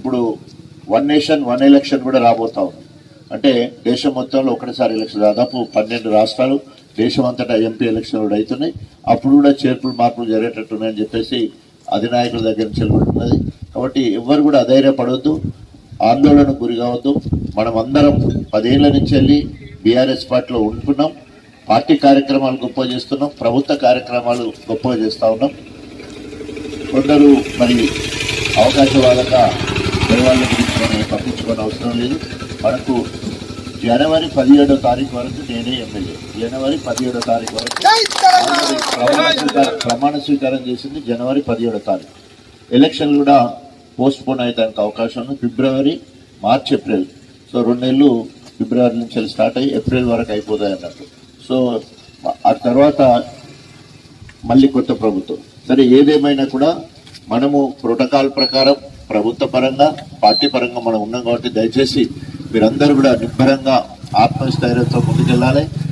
ఇప్పుడు one nation one election కూడా రాబోతా ఉంది అంటే దేశం మొత్తంలో ఒకటిసారి ఎలక్షన్ దాదాపు పన్నెండు రాష్ట్రాలు దేశం అంతటా ఎంపీ ఎలక్షన్ కూడా అవుతున్నాయి అప్పుడు కూడా చేర్పులు మార్పులు జరిగేటట్టున్నాయని చెప్పేసి అధినాయకుల దగ్గర నుంచి వెలువడుతున్నది కాబట్టి ఎవ్వరు కూడా అధైర్యపడవద్దు ఆందోళనకు గురి కావద్దు మనం అందరం పదేళ్ల నుంచి వెళ్ళి బీఆర్ఎస్ పార్టీలో ఉంటున్నాం పార్టీ కార్యక్రమాలు గొప్ప చేస్తున్నాం ప్రభుత్వ కార్యక్రమాలు గొప్పగా చేస్తా ఉన్నాం కొందరు మరి అవకాశవాదంగా వాళ్ళ గురించి మనం పట్టించుకోని అవసరం లేదు మనకు జనవరి పదిహేడో తారీఖు వరకు నేనే ఎమ్మెల్యే జనవరి పదిహేడో తారీఖు వరకు ప్రమాణ స్వీకారం ప్రమాణ స్వీకారం చేసింది జనవరి పదిహేడో తారీఖు ఎలక్షన్ కూడా పోస్ట్ పోన్ అయ్యేదానికి అవకాశం ఉంది ఫిబ్రవరి మార్చ్ ఏప్రిల్ సో రెండు నెలలు ఫిబ్రవరి నుంచి వెళ్ళి స్టార్ట్ అయ్యి ఏప్రిల్ వరకు అయిపోతాయి అన్నట్టు సో ఆ తర్వాత మళ్ళీ కొత్త ప్రభుత్వం సరే ఏదేమైనా కూడా మనము ప్రోటోకాల్ ప్రకారం ప్రభుత్వ పరంగా పార్టీ పరంగా మనం ఉన్నాం కాబట్టి దయచేసి మీరందరూ కూడా నిబ్బరంగా ఆత్మస్థైర్యంతో ముందుకెళ్ళాలి